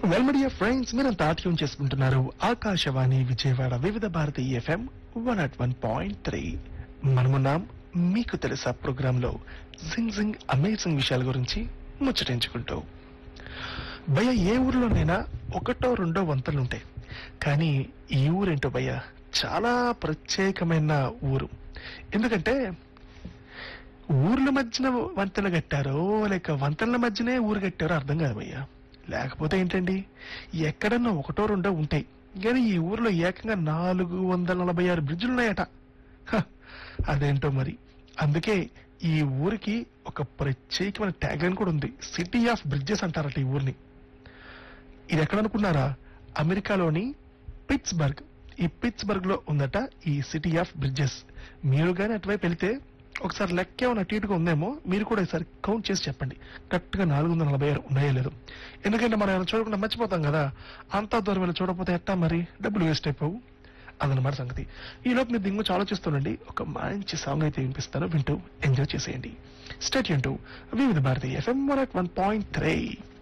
వెల్మడియా friends మీరంతా tune చేసుకుంటున్నారు Akashvani Vijayawada Vividh Bharati FM one at one point three మనమున్నాం మీకు తెలుసా ప్రోగ్రామ్ లో జింగ్ జింగ్ అమేజింగ్ విషయాల గురించి ముచ్చటించుకుంటూ భయ ఏ ఊర్లోనైనా ఒకటో రెండో వంతలు ఉంటాయి కానీ ఈ ఊరేంటో భయ్య చాలా ప్రత్యేకమైన ఊరు ఎందుకంటే ఊర్ల మధ్యన వంతెన కట్టారో లేక వంతెనల మధ్యనే ఊరు కట్టారో అర్థం కాదు భయ్యా లేకపోతే ఏంటండి ఎక్కడన్నా ఒకటో రెండో ఉంటాయి కానీ ఈ ఊర్లో ఏకంగా నాలుగు వందల నలభై ఆరు బ్రిడ్జులు ఉన్నాయట హ, అదేంటో మరి అందుకే ఈ ఊరికి ఒక ప్రత్యేకమైన ట్యాగ్ లైన్ కూడా ఉంది సిటీ ఆఫ్ బ్రిడ్జెస్ అంటారట ఈ ఊరిని ఇది ఎక్కడ అనుకున్నారా అమెరికాలోని పిట్స్బర్గ్ ఈ పిట్స్బర్గ్ లో ఉందట ఈ సిటీ ఆఫ్ బ్రిడ్జెస్ మీరు కానీ అటువైపు వెళితే ఒకసారి లెక్క ఏమైనా అటు ఇటుగా ఉందేమో మీరు కూడా ఒకసారి కౌంట్ చేసి చెప్పండి కరెక్ట్ గా నాలుగు వందల నలభై ఆరు ఉన్నాయో లేదు ఎందుకంటే మనం ఏమైనా చూడకుండా మర్చిపోతాం కదా అంత దూరం వెళ్ళి చూడకపోతే ఎట్టా మరి డబ్బులు వేస్ట్ అయిపోవు అదనమాట సంగతి ఈ లోపు మీరు దింగు ఆలోచిస్తుండండి ఒక మంచి సాంగ్ అయితే వినిపిస్తాను వింటూ ఎంజాయ్ చేసేయండి state to Vividh Bharati FM one point three